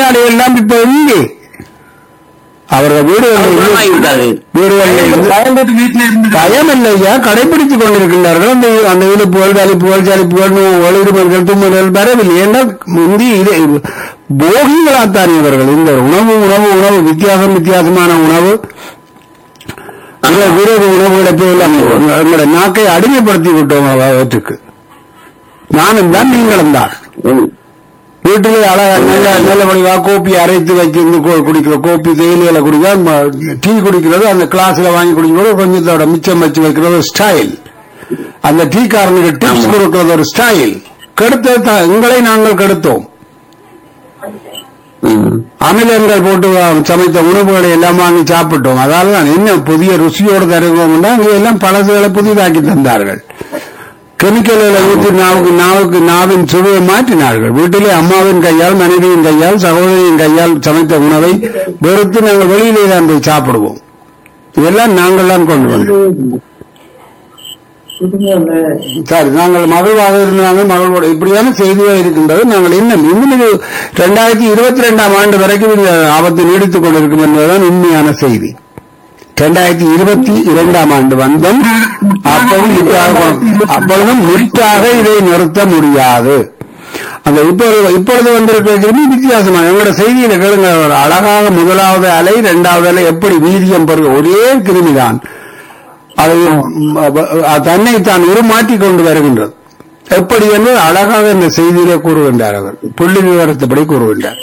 நோயாளிகள் எல்லாம் இப்ப இங்கே அவர்கள் வீடுகளில் குணமாகிவிட்டாரு வீடுகளில் இருந்து பயந்துட்டு வீட்டுல இருந்து பயம் இல்லையா கடைபிடித்துக் கொண்டிருக்கின்றார்கள் அந்த அந்த இழுப்புகள் வலிப்புகள் சலிப்புகள் ஒளிடுபவர்கள் தும்முதல் வரவில்லை ஏன்னா முந்தி இது போகிகளாத்தான் இவர்கள் இந்த உணவு உணவு உணவு வித்தியாசம் வித்தியாசமான உணவு விர- விரோத உணவுகளை போய் எல்லாம் எங்களுடைய நாக்கை அடிமைப்படுத்தி விட்டோம் அவற்றுக்கு நானும் தான் நீங்களும் தான் ம். வீட்டிலே அழகா நல்ல நல்ல வடிவா கோப்பி அரைத்து வைக்கிறது கு- குடிக்கிற கோப்பி தேயிலையில குடிக்க டீ குடிக்கிறது அந்த கிளாஸ்ல வாங்கி குடிக்கிறது கொஞ்சத்தோட மிச்சம் வச்சு வைக்கிறது ஒரு ஸ்டைல் அந்த டீ காரனுக்கு டிப்ஸ் கொடுக்கிறது ஒரு ஸ்டைல் கெடுத்த த- எங்களை நாங்கள் கெடுத்தோம் ம். அமிலங்கள் போட்டு வ- சமைத்த உணவுகளை எல்லாம் வாங்கி சாப்பிட்டோம் அதால தான் என்ன புதிய ருசியோடு தருவோம்னா அங்கே எல்லாம் பழசுகளை புதிதாக்கி தந்தார்கள் கெமிக்கல்களை ஊற்றி நாவுக்கு நாவுக்கு நாவின் சுவையை மாற்றினார்கள் வீட்டிலே அம்மாவின் கையால் மனைவியின் கையால் சகோதரியின் கையால் சமைத்த உணவை வெறுத்து நாங்கள் வெளியிலே தான் போய் சாப்பிடுவோம் இதெல்லாம் நாங்கள் தான் கொண்டு வந்தோம் சரி நாங்கள் மகிழ்வாக இருந்தாங்க மகிழ்வோட இப்படியான செய்தியாக இருக்கின்றது நாங்கள் இன்னும் இன்னும் இது ரெண்டாயிரத்தி இருபத்தி ரெண்டாம் ஆண்டு வரைக்கும் இந்த ஆபத்து நீடித்துக் கொண்டிருக்கும் என்பதுதான் உண்மையான செய்தி ரெண்டாயிரத்தி இருபத்தி இரண்டாம் ஆண்டு வந்தோம் அப்பொழுது முற்றாக அப்பொழுதும் முற்றாக இதை நிறுத்த முடியாது அந்த இப்பொழுது இப்பொழுது வந்திருக்கிற கிருமி வித்தியாசமாக எங்களோட செய்தியில கேளுங்க ஒரு அழகாக முதலாவது அலை இரண்டாவது அலை எப்படி வீரியம் பெறுக ஒரே கிருமிதான் அதை ம், அ- தன்னை தான் உருமாற்றிக் கொண்டு வருகின்றது எப்படி என்று அழகாக இந்த செய்தியிலே கூறுகின்றார் அவர் புள்ளி விவரத்தப்படி கூறுகின்றார்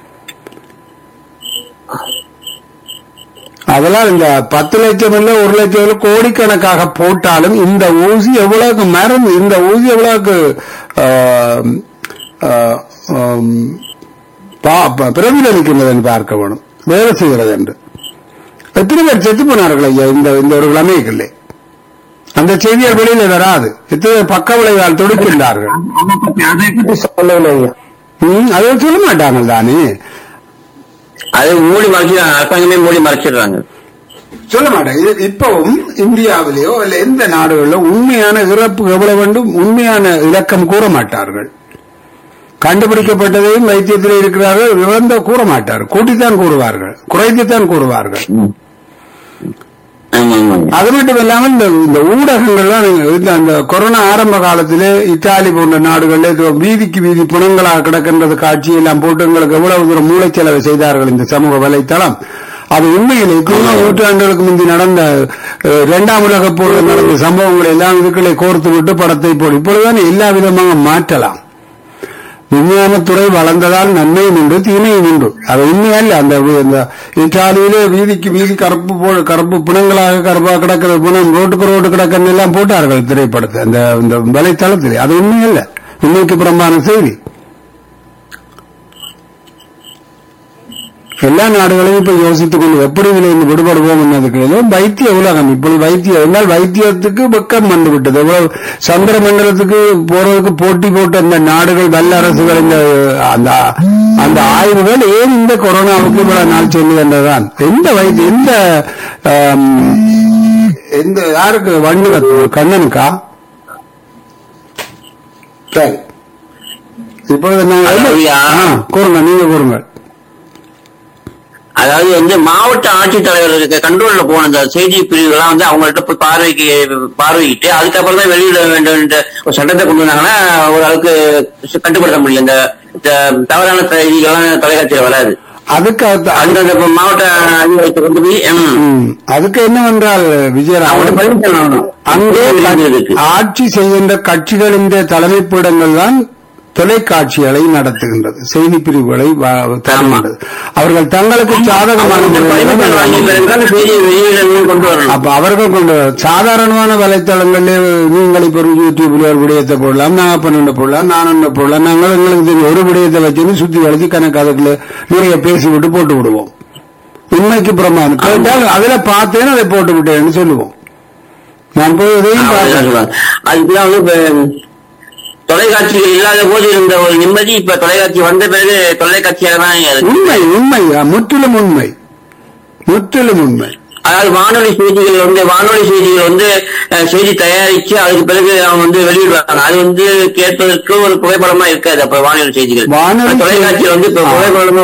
அதெல்லாம் இந்த பத்து லட்சம் இல்ல ஒரு லட்சம் இல்ல கோடிக்கணக்காக போட்டாலும் இந்த ஊசி எவ்வளவுக்கு மருந்து இந்த ஊசி எவ்வளவுக்கு ஆம், ஆ, ஆம், பா- ப- பிரதிபலிக்கின்றது என்று பார்க்க வேணும் வேலை செய்கிறது என்று எத்தனை பேர் செத்து போனார்கள் ஐயா இந்த இந்த ஒரு கிழமைக்குள்ளே அந்த செய்திகள் வெளியில வராது எத்தனை பேர் பக்க விளைவால் தொடுக்கின்றார்கள் அதை பத்தி அதை பத்தி சொல்லவில்லை ஐயா ம், அதை சொல்ல மாட்டாங்க தானே அது மூடி மறைச்சிடுறாங்க அரசாங்கமே மூடி மறைச்சிடுறாங்க சொல்ல மாட்டாங்க இது இப்பவும் இந்தியாவிலேயோ இல்ல எந்த நாடுகளிலோ உண்மையான இறப்பு எவ்வளவு வேண்டும் உண்மையான இலக்கம் கூற மாட்டார்கள் கண்டுபிடிக்கப்பட்டதையும் வைத்தியத்தில் இருக்கிறார்கள் இறந்த கூற மாட்டார்கள் கூட்டித்தான் கூறுவார்கள் குறைத்துத்தான் கூறுவார்கள் ம். ஆமா ஆமா அது மட்டும் இல்லாமல் இந்த இந்த ஊடகங்கள்லாம் இந்த அந்த கொரோனா ஆரம்ப காலத்திலே இத்தாலி போன்ற நாடுகளில் இது வீதிக்கு வீதி புணங்களாக கிடக்கின்றது காட்சி எல்லாம் போட்டு எங்களுக்கு எவ்வளவு தூரம் மூளைச்செலவு செய்தார்கள் இந்த சமூக வலைத்தளம் அது உண்மையில் எத்தனையோ நூற்றாண்டுகளுக்கு முந்தி நடந்த அஹ், இரண்டாம் உலக போரில் நடந்த சம்பவங்களை எல்லாம் இதுக்களை கோர்த்து விட்டு படத்தை போடு இப்பொழுதுதான் எல்லா விதமாக மாற்றலாம் விஞ்ஞானத்துறை வளர்ந்ததால் நன்மையும் உண்டு தீமையும் உண்டு அது உண்மையல்ல அந்த வி- இந்த இத்தாலியிலே வீதிக்கு வீதி கருப்பு போ கருப்பு பிணங்களாக கருப்பாக கிடக்கிற பிணம் ரோட்டுக்கு ரோட்டு கிடக்கிறது எல்லாம் போட்டார்கள் திரைப்படத்தை அந்த இந்த வலைத்தளத்திலே அது உண்மையல்ல உண்மைக்கு புறம்பான செய்தி எல்லா நாடுகளையும் இப்ப யோசித்துக் கொண்டு எப்படி இதிலிருந்து விடுபடுவோம் என்பதுக்கு வைத்திய உலகம் இப்பொழுது வைத்தியம் என்றால் வைத்தியத்துக்கு வெக்கம் வந்து விட்டது எவ்வளவு சந்திர மண்டலத்துக்கு போறதுக்கு போட்டி போட்ட அந்த நாடுகள் வல்ல அரசுகள் இந்த அந்த அந்த ஆய்வுகள் ஏன் இந்த கொரோனாவுக்கு இவ்வளவு நாள் சொல்லுது என்றுதான் எந்த வைத்திய எந்த ஆம், எந்த யாருக்கு வண்டு கத்து- கண்ணனுக்கா சரி இப்பொழுது நாங்கள் அதாவதுயா? ஆ, கூறுங்க நீங்க கூறுங்க அதாவது வந்து மாவட்ட ஆட்சித்தலைவர்களுக்கு கண்ட்ரோல்ல போன இந்த செய்தி பிரிவுகள்லாம் வந்து அவங்கள்ட்ட போய் பார்வைக்கு பார்வையிட்டு அதுக்கப்புறம் தான் வெளியிட வேண்டும் என்ற ஒரு சட்டத்தை கொண்டு வந்தாங்கன்னா ஓரளவுக்கு கட்டுப்படுத்த முடியும் இந்த இந்த தவறான செய்திகள்லாம் தொலைக்காட்சியில் வராது அதுக்கு அடுத்த- அந்த அந்த மாவட்ட அதிகாரத்தை கொண்டு போய் ம், ம், அதுக்கு என்னவென்றால் அவங்கள்ட்ட விஜயராமன் பர்மிஷன் வாங்கணும் அங்கே இருக்கு. ஆட்சி செய்கின்ற கட்சிகளின் தலைமைப்பிடங்கள் தான் தொலைக்காட்சிகளை நடத்துகின்றது செய்தி பிரிவுகளை வ- தருகின்றது அவர்கள் தங்களுக்கு சாதகமான அவங்க முறையில் permission வாங்கிய பிறகுதான் செய்தியை வெளியிடணும்னு கொண்டு வரணும் அப்ப அவர்கள் கொண்டு சாதாரணமான வலைத்தளங்களில் நீங்கள் இப்ப ஒரு யூடியூப்ல ஒரு விடயத்தை போடலாம் நான் பன்னெண்டு போடலாம் நான் ஒன்று போடலாம் நாங்கள் எங்களுக்கு தெரியும் ஒரு விடயத்தை வச்சு சுத்தி வளைச்சு கணக்கு அதுக்குள்ள நிறைய பேசி விட்டு போட்டு விடுவோம் உண்மைக்கு பிரமாணம் கேட்டால் அதுல பார்த்தேன் அதை போட்டு விட்டேன்னு சொல்லுவோம் நான் போய் இதையும் அப்படிதான் பார்த்தேன் சொல்லுவாங்க. அதுக்குதான் வந்து இப்ப தொலைக்காட்சிகள் இல்லாத போது இருந்த ஒரு நிம்மதி இப்ப தொலைக்காட்சி வந்த பிறகு தொலைக்காட்சியாக தான் இருக்கு. உண்மை உண்மை முற்றிலும் உண்மை முற்றிலும் உண்மை அதாவது வானொலி செய்திகள் வந்து வானொலி செய்திகள் வந்து அஹ், செய்தி தயாரிச்சு அதுக்கு பிறகு அவங்க வந்து வெளியிடுவாங்க அது வந்து கேட்பதற்கு ஒரு புகைப்படமா இருக்காது அப்ப வானொலி செய்திகள் வானொலி தொலைக்காட்சியில் வந்து இப்ப ஆ. புகைப்படமும்